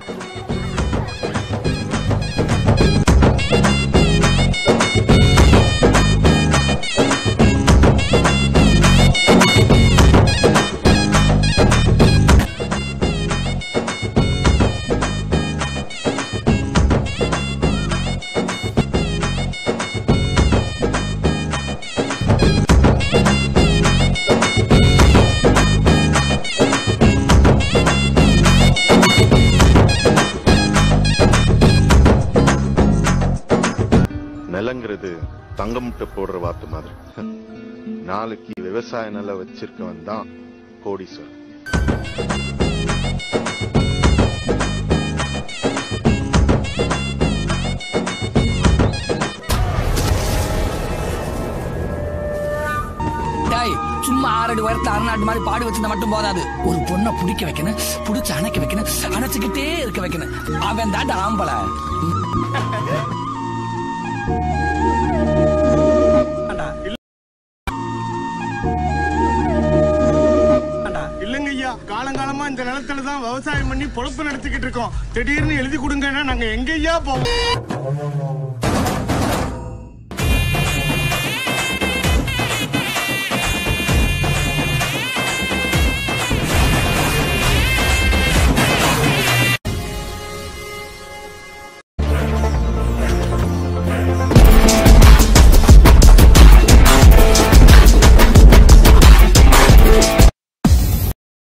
நிலங்கிறது தங்கம் முட்டை போடுற வாத்து மாதிரி நாளைக்கு விவசாய நிலம் வச்சிருக்கவன் தான் கோடீஸ்வரன் டேய் சும்மா ஆறடி உயரத்துல அரணாட்டு மாதிரி பாடி வச்சிருந்தா மட்டும் போதாது ஒரு பொண்ணை பிடிக்க வைக்கணும் பிடிச்சு அணைக்க வைக்கணும் அணைச்சுக்கிட்டே இருக்க வைக்கணும் அவன் தாண்ட ஆம்பளை இல்லங்க ஐயா காலங்காலமா இந்த நிலத்துல தான் விவசாயம் பண்ணி பொழப்பு நடத்திக்கிட்டு இருக்கோம் திடீர்னு எழுதி கொடுங்கன்னா நாங்க எங்க ஐயா போவோம்